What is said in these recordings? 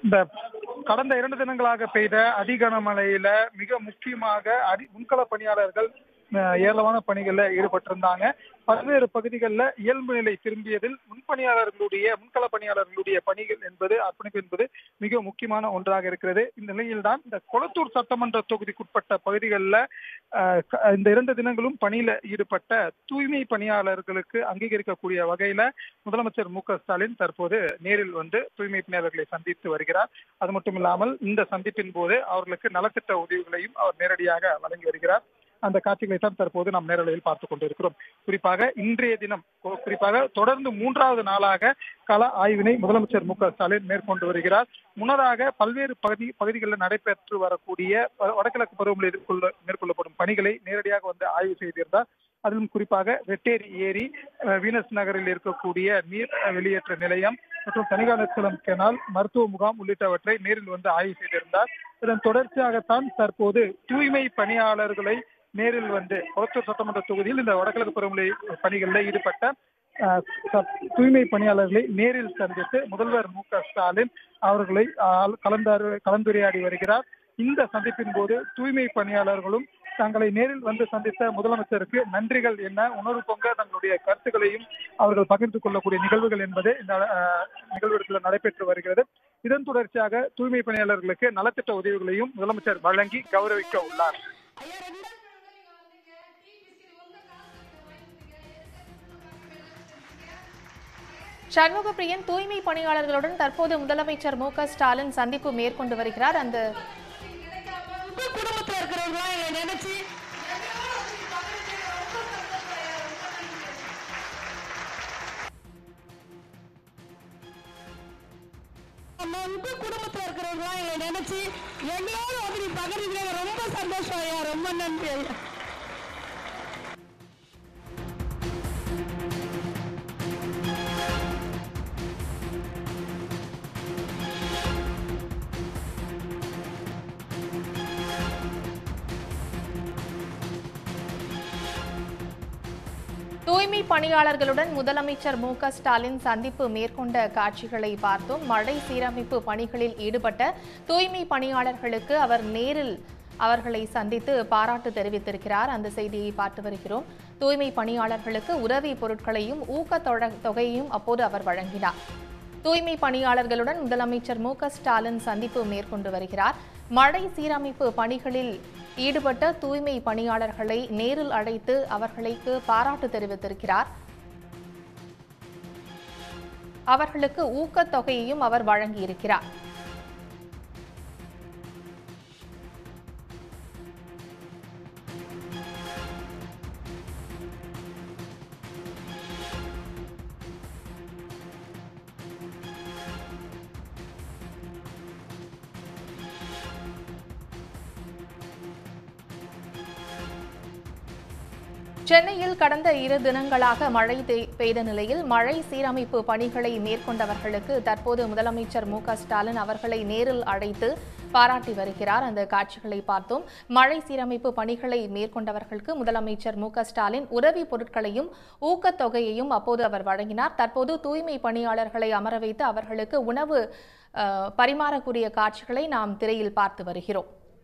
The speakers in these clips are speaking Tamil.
இந்த கடந்த இரண்டு தினங்களாக பெய்த அதி கனமழையில மிக முக்கியமாக அடி முன்கள பணியாளர்கள் அஹ், ஏராளமான பணிகள்ல ஈடுபட்டிருந்தாங்க பல்வேறு பகுதிகளில் இயல்பு நிலை திரும்பியதில் முன்பணியாளர்களுடைய முன்கள பணியாளர்களுடைய பணிகள் என்பது அர்ப்பணிப்பு என்பது மிக முக்கியமான ஒன்றாக இருக்கிறது இந்த நிலையில்தான் இந்த கொளத்தூர் சட்டமன்ற தொகுதிக்குட்பட்ட பகுதிகளில் இந்த இரண்டு தினங்களும் பணியில ஈடுபட்ட தூய்மை பணியாளர்களுக்கு அங்கீகரிக்கக்கூடிய வகையில முதலமைச்சர் மு க ஸ்டாலின் தற்போது நேரில் வந்து தூய்மை பணியாளர்களை சந்தித்து வருகிறார் அது மட்டும் இல்லாமல் இந்த சந்திப்பின் போது அவர்களுக்கு நலத்திட்ட உதவிகளையும் அவர் நேரடியாக வழங்கி வருகிறார் அந்த காட்சிகளை தான் தற்போது நாம் நேரலையில் பார்த்துக் கொண்டிருக்கிறோம் குறிப்பாக இன்றைய தினம் கொ- குறிப்பாக தொடர்ந்து மூன்றாவது நாளாக கள ஆய்வினை முதலமைச்சர் மு க ஸ்டாலின் மேற்கொண்டு வருகிறார் முன்னதாக பல்வேறு பகுதி பகுதிகளில் நடைபெற்று வரக்கூடிய வ- வடகிழக்கு பருவமழை எதிர்கொள்ள மேற்கொள்ளப்படும் பணிகளை நேரடியாக வந்து ஆய்வு செய்திருந்தார் அதிலும் குறிப்பாக வெட்டேரி ஏரி அஹ், வீனஸ் நகரில் இருக்கக்கூடிய நீர் அஹ், வெளியேற்ற நிலையம் மற்றும் தனிகாலச்சலம் கெனால் மருத்துவ முகாம் உள்ளிட்டவற்றை நேரில் வந்து ஆய்வு செய்திருந்தார் இதன் தொடர்ச்சியாகத்தான் தற்போது தூய்மை பணியாளர்களை நேரில் வந்து கொளத்தூர் சட்டமன்ற தொகுதியில் இந்த வடகிழக்கு பருவமழை பணிகளில் ஈடுபட்ட அஹ், ச- தூய்மை பணியாளர்களை நேரில் சந்தித்து முதல்வர் மு க ஸ்டாலின் அவர்களை ஆஹ், கலந்தாரு கலந்துரையாடி வருகிறார் இந்த சந்திப்பின் போது தூய்மை பணியாளர்களும் தங்களை நேரில் வந்து சந்தித்த முதலமைச்சருக்கு நன்றிகள் என்ன உணர்வு பொங்க தங்களுடைய கருத்துக்களையும் அவர்கள் பகிர்ந்து கொள்ளக்கூடிய நிகழ்வுகள் என்பது இந்த அஹ், நிகழ்வுகளில் நடைபெற்று வருகிறது இதன் தொடர்ச்சியாக தூய்மை பணியாளர்களுக்கு நலத்திட்ட உதவிகளையும் முதலமைச்சர் வழங்கி கௌரவிக்க உள்ளார் சண்முகப்பிரியன் தூய்மை பணியாளர்களுடன் தற்போது முதலமைச்சர் மு க ஸ்டாலின் சந்திப்பு மேற்கொண்டு வருகிறார் அந்த குடும்பத்துல இருக்கிறவங்களாம் என்னை நினைச்சு நம்ம உங்க குடும்பத்துல இருக்கிறவங்களாம் என்னை நினைச்சு எங்களோட வந்து நீ பகிர்ந்து ரொம்ப சந்தோஷம் ஐயா ரொம்ப நன்றி ஐயா தூய்மை பணியாளர்களுடன் முதலமைச்சர் மு க ஸ்டாலின் சந்திப்பு மேற்கொண்ட காட்சிகளை பார்த்தோம் மழை சீரமைப்பு பணிகளில் ஈடுபட்ட தூய்மை பணியாளர்களுக்கு அவர் நேரில் அவர்களை சந்தித்து பாராட்டு தெரிவித்திருக்கிறார் அந்த செய்தியை பார்த்து வருகிறோம் தூய்மை பணியாளர்களுக்கு உதவி பொருட்களையும் ஊக்கத்தொகை தொகையையும் அப்போது அவர் வழங்கினார் தூய்மை பணியாளர்களுடன் முதலமைச்சர் மு க ஸ்டாலின் சந்திப்பு மேற்கொண்டு வருகிறார் மழை சீரமைப்பு பணிகளில் ஈடுபட்ட தூய்மை பணியாளர்களை நேரில் அழைத்து அவர்களுக்கு பாராட்டு தெரிவித்திருக்கிறார் அவர்களுக்கு ஊக்கத்தொகையையும் அவர் வழங்கியிருக்கிறார் சென்னையில் கடந்த இரு தினங்களாக மழை தேய்- பெய்த நிலையில் மழை சீரமைப்பு பணிகளை மேற்கொண்டவர்களுக்கு தற்போது முதலமைச்சர் மு க ஸ்டாலின் அவர்களை நேரில் அழைத்து பாராட்டி வருகிறார் அந்த காட்சிகளை பார்த்தோம் மழை சீரமைப்பு பணிகளை மேற்கொண்டவர்களுக்கு முதலமைச்சர் மு க ஸ்டாலின் உதவி பொருட்களையும் ஊக்கத்தொகையையும் அப்போது அவர் வழங்கினார் தற்போது தூய்மை பணியாளர்களை அமர வைத்து அவர்களுக்கு உணவு அஹ், பரிமாறக்கூடிய காட்சிகளை நாம் திரையில் பார்த்து வருகிறோம்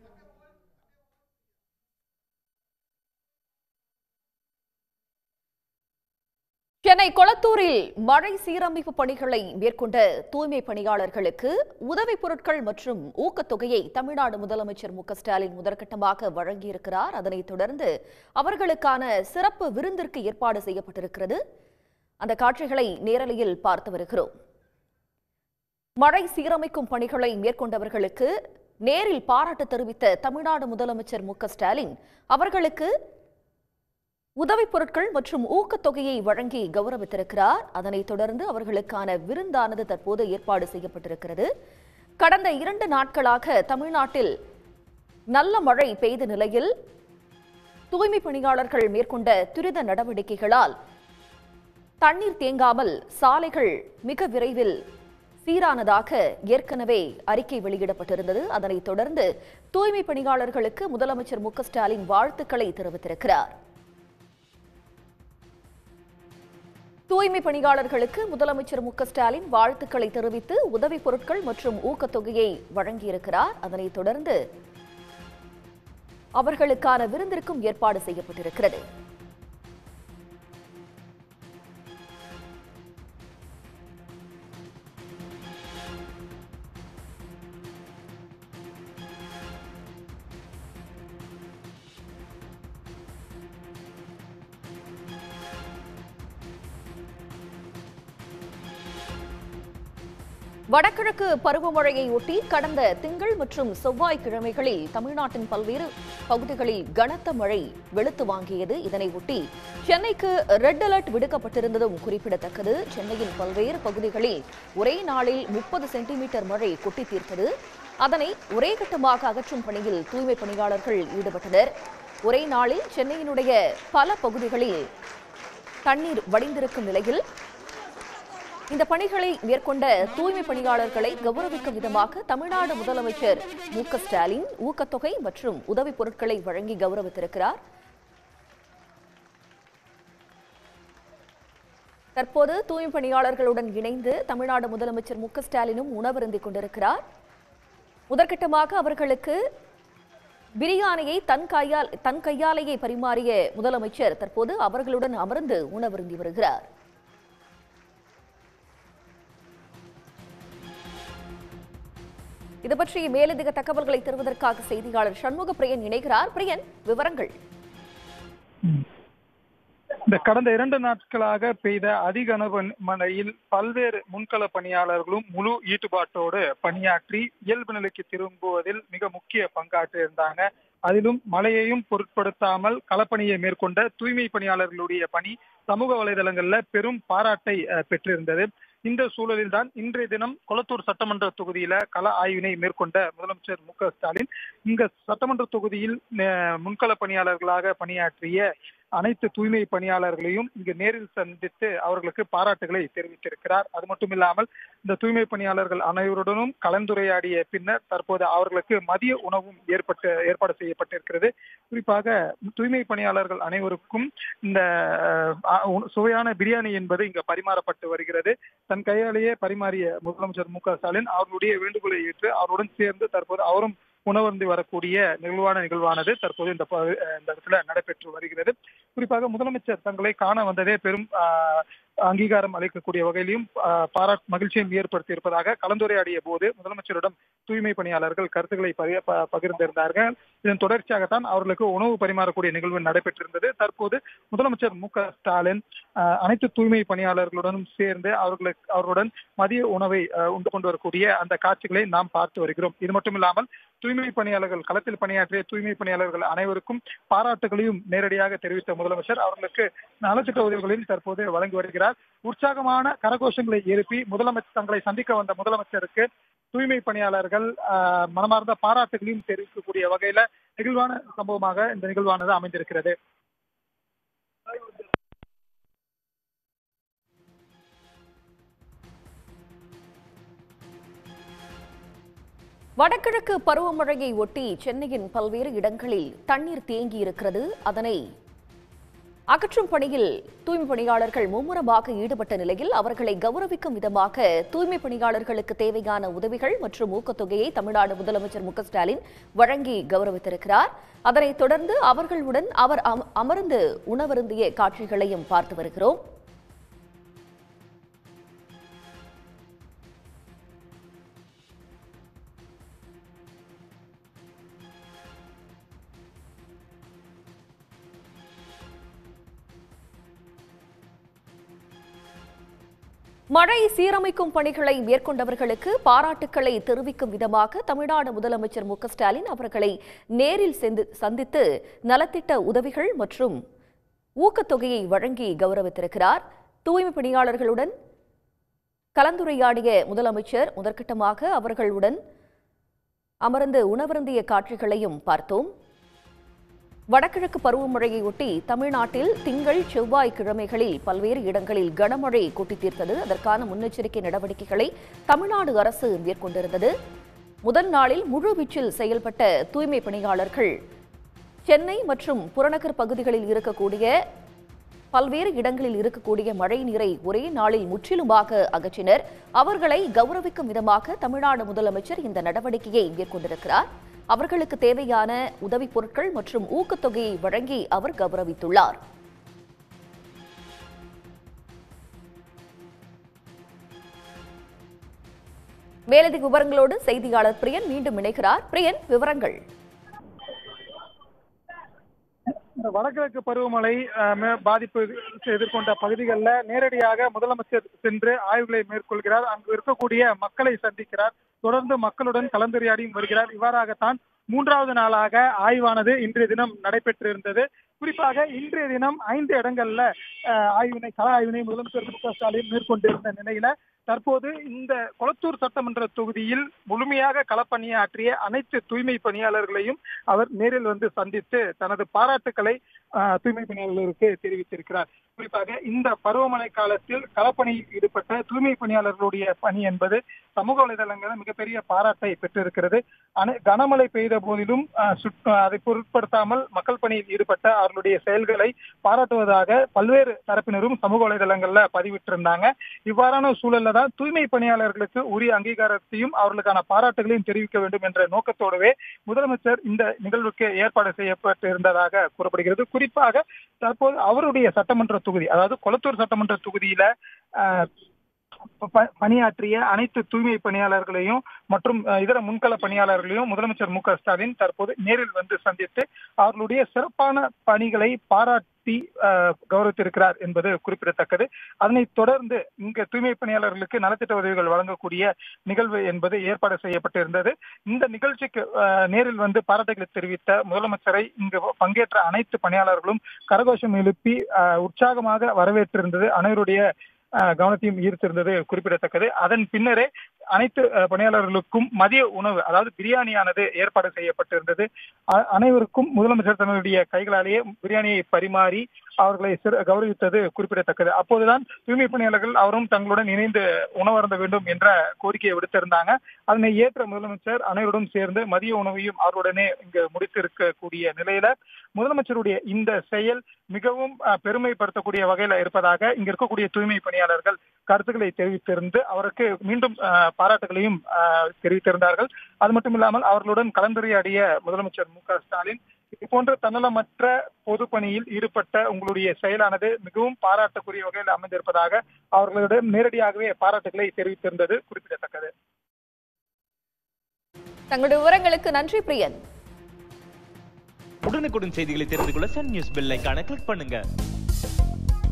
சென்னை கொளத்தூரில் மழை சீரமைப்பு பணிகளை மேற்கொண்ட தூய்மை பணியாளர்களுக்கு உதவிப் பொருட்கள் மற்றும் ஊக்கத்தொகையை தமிழ்நாடு முதலமைச்சர் மு க ஸ்டாலின் முதற்கட்டமாக வழங்கியிருக்கிறார் அதனைத் தொடர்ந்து அவர்களுக்கான சிறப்பு விருந்திற்கு ஏற்பாடு செய்யப்பட்டிருக்கிறது அந்த காட்சிகளை நேரலையில் பார்த்து வருகிறோம் மழை சீரமைக்கும் பணிகளை மேற்கொண்டவர்களுக்கு நேரில் பாராட்டு தெரிவித்த தமிழ்நாடு முதலமைச்சர் மு க ஸ்டாலின் அவர்களுக்கு உதவிப் பொருட்கள் மற்றும் ஊக்கத்தொகையை வழங்கி கௌரவித்திருக்கிறார் அதனைத் தொடர்ந்து அவர்களுக்கான விருந்தானது தற்போது ஏற்பாடு செய்யப்பட்டிருக்கிறது கடந்த இரண்டு நாட்களாக தமிழ்நாட்டில் நல்ல மழை பெய்த நிலையில் தூய்மை பணியாளர்கள் மேற்கொண்ட துரித நடவடிக்கைகளால் தண்ணீர் தேங்காமல் சாலைகள் மிக விரைவில் சீரானதாக ஏற்கனவே அறிக்கை வெளியிடப்பட்டிருந்தது அதனைத் தொடர்ந்து தூய்மை பணியாளர்களுக்கு முதலமைச்சர் மு க ஸ்டாலின் வாழ்த்துக்களை தெரிவித்திருக்கிறார் தூய்மை பணியாளர்களுக்கு முதலமைச்சர் மு க ஸ்டாலின் வாழ்த்துக்களை தெரிவித்து உதவிப் பொருட்கள் மற்றும் ஊக்கத்தொகையை வழங்கியிருக்கிறார் அதனைத் தொடர்ந்து அவர்களுக்கான விருந்திற்கும் ஏற்பாடு செய்யப்பட்டிருக்கிறது வடகிழக்கு பருவமழையை ஒட்டி கடந்த திங்கள் மற்றும் செவ்வாய் கிழமைகளில் தமிழ்நாட்டின் பல்வேறு பகுதிகளில் கனத்த மழை வெளுத்து வாங்கியது இதனை ஒட்டி சென்னைக்கு ரெட் அலர்ட் விடுக்கப்பட்டிருந்ததும் குறிப்பிடத்தக்கது சென்னையின் பல்வேறு பகுதிகளில் ஒரே நாளில் முப்பது சென்டிமீட்டர் மழை கொட்டி தீர்த்தது அதனை ஒரே கட்டமாக அகற்றும் பணியில் தூய்மை பணியாளர்கள் ஈடுபட்டனர் ஒரே நாளில் சென்னையினுடைய பல பகுதிகளில் தண்ணீர் வடிந்திருக்கும் நிலையில் இந்த பணிகளை மேற்கொண்ட தூய்மை பணியாளர்களை கௌரவிக்கும் விதமாக தமிழ்நாடு முதலமைச்சர் மு க ஸ்டாலின் ஊக்கத்தொகை மற்றும் உதவிப் பொருட்களை வழங்கி கௌரவித்திருக்கிறார் தற்போது தூய்மை பணியாளர்களுடன் இணைந்து தமிழ்நாடு முதலமைச்சர் மு க ஸ்டாலினும் உணவருந்திக் கொண்டிருக்கிறார் முதற்கட்டமாக அவர்களுக்கு பிரியாணியை தன் கையால் தன் கையாலேயே பரிமாறிய முதலமைச்சர் தற்போது அவர்களுடன் அமர்ந்து உணவருந்தி வருகிறார் இது பற்றி மேலதிக தகவல்களை தருவதற்காக செய்தியாளர் சண்முக பிரியன் இணைகிறார் பிரியன் விவரங்கள் இந்த கடந்த இரண்டு நாட்களாக பெய்த அதிக மழையில் பல்வேறு முன்கள பணியாளர்களும் முழு ஈடுபாட்டோடு பணியாற்றி இயல்பு நிலைக்கு திரும்புவதில் மிக முக்கிய பங்காற்றி இருந்தாங்க அதிலும் மழையையும் பொருட்படுத்தாமல் களப்பணியை மேற்கொண்ட தூய்மை பணியாளர்களுடைய பணி சமூக வலைதளங்கள்ல பெரும் பாராட்டை அஹ், பெற்றிருந்தது இந்த சூழலில் தான் இன்றைய தினம் கொளத்தூர் சட்டமன்ற தொகுதியில கள ஆய்வினை மேற்கொண்ட முதலமைச்சர் மு க ஸ்டாலின் இங்க சட்டமன்ற தொகுதியில் அஹ், முன்கள பணியாளர்களாக பணியாற்றிய அனைத்து தூய்மை பணியாளர்களையும் இங்கு நேரில் சந்தித்து அவர்களுக்கு பாராட்டுகளை தெரிவித்திருக்கிறார் அது மட்டும் இல்லாமல் இந்த தூய்மை பணியாளர்கள் அனைவருடனும் கலந்துரையாடிய பின்னர் தற்போது அவர்களுக்கு மதிய உணவும் ஏற்பட்டு ஏற்பாடு செய்யப்பட்டிருக்கிறது குறிப்பாக தூய்மை பணியாளர்கள் அனைவருக்கும் இந்த அஹ், உண- சுவையான பிரியாணி என்பது இங்கு பரிமாறப்பட்டு வருகிறது தன் கையாலேயே பரிமாறிய முதலமைச்சர் மு க ஸ்டாலின் அவர்களுடைய வேண்டுகோளை ஏற்று அவருடன் சேர்ந்து தற்போது அவரும் உணவருந்தி வரக்கூடிய நிகழ்வான நிகழ்வானது தற்போது இந்த ப- இந்த இடத்துல நடைபெற்று வருகிறது குறிப்பாக முதலமைச்சர் தங்களை காண வந்ததே பெரும் ஆஹ், அங்கீகாரம் அளிக்கக்கூடிய வகையிலும் ஆஹ், பாராட் மகிழ்ச்சியும் ஏற்படுத்தி இருப்பதாக கலந்துரையாடிய போது முதலமைச்சரிடம் தூய்மை பணியாளர்கள் கருத்துக்களை பகிர- ப- பகிர்ந்திருந்தார்கள் இதன் தொடர்ச்சியாகத்தான் அவர்களுக்கு உணவு பரிமாறக்கூடிய நிகழ்வு நடைபெற்றிருந்தது தற்போது முதலமைச்சர் மு க ஸ்டாலின் ஆஹ், அனைத்து தூய்மை பணியாளர்களுடனும் சேர்ந்து அவர்களுக்கு அவர்களுடன் மதிய உணவை ஆஹ், உண்டு கொண்டு வரக்கூடிய அந்த காட்சிகளை நாம் பார்த்து வருகிறோம் இது மட்டும் இல்லாமல் தூய்மை பணியாளர்கள் களத்தில் பணியாற்றிய தூய்மை பணியாளர்கள் அனைவருக்கும் பாராட்டுகளையும் நேரடியாக தெரிவித்த முதலமைச்சர் அவர்களுக்கு நலத்திட்ட உதவிகளையும் தற்போது வழங்கி வருகிறார் உற்சாகமான கரகோஷங்களை எழுப்பி முதலமைச்சர் தங்களை சந்திக்க வந்த முதலமைச்சருக்கு தூய்மை பணியாளர்கள் ஆஹ், மனமார்ந்த பாராட்டுகளையும் தெரிவிக்கக்கூடிய வகையில நிகழ்வான சம்பவமாக இந்த நிகழ்வானது அமைந்திருக்கிறது வடகிழக்கு பருவமழையை ஒட்டி சென்னையின் பல்வேறு இடங்களில் தண்ணீர் தேங்கி இருக்கிறது அதனை அகற்றும் பணியில் தூய்மை பணியாளர்கள் மும்முரமாக ஈடுபட்ட நிலையில் அவர்களை கௌரவிக்கும் விதமாக தூய்மை பணியாளர்களுக்கு தேவையான உதவிகள் மற்றும் ஊக்கத்தொகையை தமிழ்நாடு முதலமைச்சர் மு க ஸ்டாலின் வழங்கி கௌரவித்திருக்கிறார் அதனைத் தொடர்ந்து அவர்களுடன் அவர் அம- அமர்ந்து உணவருந்திய காட்சிகளையும் பார்த்து வருகிறோம் மழை சீரமைக்கும் பணிகளை மேற்கொண்டவர்களுக்கு பாராட்டுக்களை தெரிவிக்கும் விதமாக தமிழ்நாடு முதலமைச்சர் மு க ஸ்டாலின் அவர்களை நேரில் சென்று- சந்தித்து நலத்திட்ட உதவிகள் மற்றும் ஊக்கத்தொகையை வழங்கி கௌரவித்திருக்கிறார் தூய்மை பணியாளர்களுடன் கலந்துரையாடிய முதலமைச்சர் முதற்கட்டமாக அவர்களுடன் அமர்ந்து உணவருந்திய காட்சிகளையும் பார்த்தோம் வடகிழக்கு பருவமழையை ஒட்டி தமிழ்நாட்டில் திங்கள் செவ்வாய் கிழமைகளில் பல்வேறு இடங்களில் கனமழை கொட்டி தீர்த்தது அதற்கான முன்னெச்சரிக்கை நடவடிக்கைகளை தமிழ்நாடு அரசு மேற்கொண்டிருந்தது முதல் நாளில் முழுவீச்சில் செயல்பட்ட தூய்மை பணியாளர்கள் சென்னை மற்றும் புறநகர் பகுதிகளில் இருக்கக்கூடிய பல்வேறு இடங்களில் இருக்கக்கூடிய மழை நீரை ஒரே நாளில் முற்றிலுமாக அகற்றினர் அவர்களை கௌரவிக்கும் விதமாக தமிழ்நாடு முதலமைச்சர் இந்த நடவடிக்கையை மேற்கொண்டிருக்கிறார் அவர்களுக்கு தேவையான உதவிப் பொருட்கள் மற்றும் ஊக்கத்தொகையை வழங்கி அவர் கௌரவித்துள்ளார் மேலதிக விவரங்களோடு செய்தியாளர் பிரியன் மீண்டும் இணைகிறார் பிரியன் விவரங்கள் இந்த வடகிழக்கு பருவமழை அஹ், மே- பாதிப்பு எதிர்கொண்ட பகுதிகளில் நேரடியாக முதலமைச்சர் சென்று ஆய்வுகளை மேற்கொள்கிறார் அங்கு இருக்கக்கூடிய மக்களை சந்திக்கிறார் தொடர்ந்து மக்களுடன் கலந்துரையாடியும் வருகிறார் இவ்வாறாகத்தான் மூன்றாவது நாளாக ஆய்வானது இன்றைய தினம் நடைபெற்றிருந்தது குறிப்பாக இன்றைய தினம் ஐந்து இடங்கள்ல அஹ், ஆய்வினை கள ஆய்வினை முதலமைச்சர் மு க ஸ்டாலின் மேற்கொண்டிருந்த நிலையில தற்போது இந்த கொளத்தூர் சட்டமன்ற தொகுதியில் முழுமையாக களப்பணியாற்றிய அனைத்து தூய்மை பணியாளர்களையும் அவர் நேரில் வந்து சந்தித்து தனது பாராட்டுக்களை அஹ், தூய்மை பணியாளர்களுக்கு தெரிவித்திருக்கிறார் குறிப்பாக இந்த பருவமழை காலத்தில் களப்பணியில் ஈடுபட்ட தூய்மை பணியாளர்களுடைய பணி என்பது சமூக வலைதளங்களில் மிகப்பெரிய பாராட்டை பெற்றிருக்கிறது அனை- கனமழை பெய்த போதிலும் அஹ், சுட்- அதை பொருட்படுத்தாமல் மக்கள் பணியில் ஈடுபட்ட அவர்களுடைய செயல்களை பாராட்டுவதாக பல்வேறு தரப்பினரும் சமூக வலைதளங்கள்ல பதிவிட்டிருந்தாங்க இவ்வாறான சூழல்ல தான் தூய்மை பணியாளர்களுக்கு உரிய அங்கீகாரத்தையும் அவர்களுக்கான பாராட்டுகளையும் தெரிவிக்க வேண்டும் என்ற நோக்கத்தோடவே முதலமைச்சர் இந்த நிகழ்வுக்கு ஏற்பாடு செய்யப்பட்டிருந்ததாக கூறப்படுகிறது குறிப்பாக தற்போது அவருடைய சட்டமன்ற தொகுதி அதாவது கொளத்தூர் சட்டமன்ற தொகுதியில அஹ், ப- பணியாற்றிய அனைத்து தூய்மை பணியாளர்களையும் மற்றும் அஹ், இதர முன்கள பணியாளர்களையும் முதலமைச்சர் மு க ஸ்டாலின் தற்போது நேரில் வந்து சந்தித்து அவர்களுடைய சிறப்பான பணிகளை பாராட்டி அஹ், கௌரவித்திருக்கிறார் என்பது குறிப்பிடத்தக்கது அதனைத் தொடர்ந்து இங்க தூய்மை பணியாளர்களுக்கு நலத்திட்ட உதவிகள் வழங்கக்கூடிய நிகழ்வு என்பது ஏற்பாடு செய்யப்பட்டிருந்தது இந்த நிகழ்ச்சிக்கு அஹ், நேரில் வந்து பாராட்டுகளை தெரிவித்த முதலமைச்சரை இங்கு பங்கேற்ற அனைத்து பணியாளர்களும் கரகோஷம் எழுப்பி அஹ், உற்சாகமாக வரவேற்றிருந்தது அனைவருடைய அஹ், கவனத்தையும் ஈர்த்திருந்தது குறிப்பிடத்தக்கது அதன் பின்னரே அனைத்து அஹ், பணியாளர்களுக்கும் மதிய உணவு அதாவது பிரியாணியானது ஏற்பாடு செய்யப்பட்டிருந்தது அ- அனைவருக்கும் முதலமைச்சர் தன்னுடைய கைகளாலேயே பிரியாணியை பரிமாறி அவர்களை சிற- கௌரவித்தது குறிப்பிடத்தக்கது அப்போதுதான் தூய்மை பணியாளர்கள் அவரும் தங்களுடன் இணைந்து உணவருந்த வேண்டும் என்ற கோரிக்கையை விடுத்திருந்தாங்க அதனை ஏற்ற முதலமைச்சர் அனைவருடன் சேர்ந்து மதிய உணவையும் அவருடனே இங்கு முடித்திருக்கக்கூடிய நிலையில முதலமைச்சருடைய இந்த செயல் மிகவும் அஹ், பெருமைப்படுத்தக்கூடிய வகையில இருப்பதாக இங்க இருக்கக்கூடிய தூய்மை பணியாளர்கள் கருத்துக்களை தெரிவித்திருந்து அவருக்கு மீண்டும் அஹ், பாராட்டுகளையும் அஹ், தெரிவித்திருந்தார்கள் அது மட்டும் இல்லாமல் அவர்களுடன் கலந்துரையாடிய முதலமைச்சர் மு க ஸ்டாலின் இது போன்ற தன்னலமற்ற பொதுப்பணியில் ஈடுபட்ட உங்களுடைய செயலானது மிகவும் பாராட்டக்கூடிய வகையில் அமைந்திருப்பதாக அவர்களிடம் நேரடியாகவே பாராட்டுகளை தெரிவித்திருந்தது குறிப்பிடத்தக்கது தங்களுடைய விவரங்களுக்கு நன்றி பிரியன் உடனுக்குடன் செய்திகளை தெரிந்து கொள்ள சன் நியூஸ் பெல் ஐகானை கிளிக் பண்ணுங்க